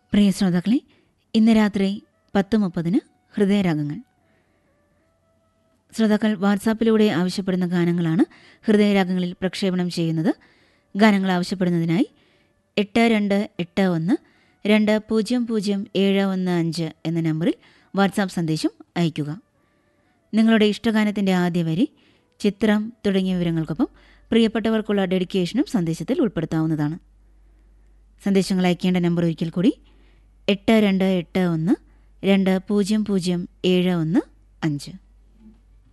പ്രിയ ശ്രോതാക്കളെ ഇന്ന് രാത്രി പത്ത് മുപ്പതിന് ഹൃദയരാഗങ്ങൾ ശ്രോതാക്കൾ വാട്സാപ്പിലൂടെ ആവശ്യപ്പെടുന്ന ഗാനങ്ങളാണ് ഹൃദയരാഗങ്ങളിൽ പ്രക്ഷേപണം ചെയ്യുന്നത് ഗാനങ്ങൾ ആവശ്യപ്പെടുന്നതിനായി എട്ട് രണ്ട് എട്ട് ഒന്ന് രണ്ട് പൂജ്യം പൂജ്യം ഏഴ് ഒന്ന് അഞ്ച് എന്ന നമ്പറിൽ വാട്സാപ്പ് സന്ദേശം അയയ്ക്കുക നിങ്ങളുടെ ഇഷ്ടഗാനത്തിൻ്റെ ആദ്യ വരി ചിത്രം തുടങ്ങിയ വിവരങ്ങൾക്കൊപ്പം പ്രിയപ്പെട്ടവർക്കുള്ള ഡെഡിക്കേഷനും സന്ദേശത്തിൽ ഉൾപ്പെടുത്താവുന്നതാണ് സന്ദേശങ്ങൾ അയക്കേണ്ട നമ്പർ ഒരിക്കൽ കൂടി എട്ട് രണ്ട് എട്ട് ഒന്ന് രണ്ട് പൂജ്യം പൂജ്യം ഏഴ് ഒന്ന് അഞ്ച്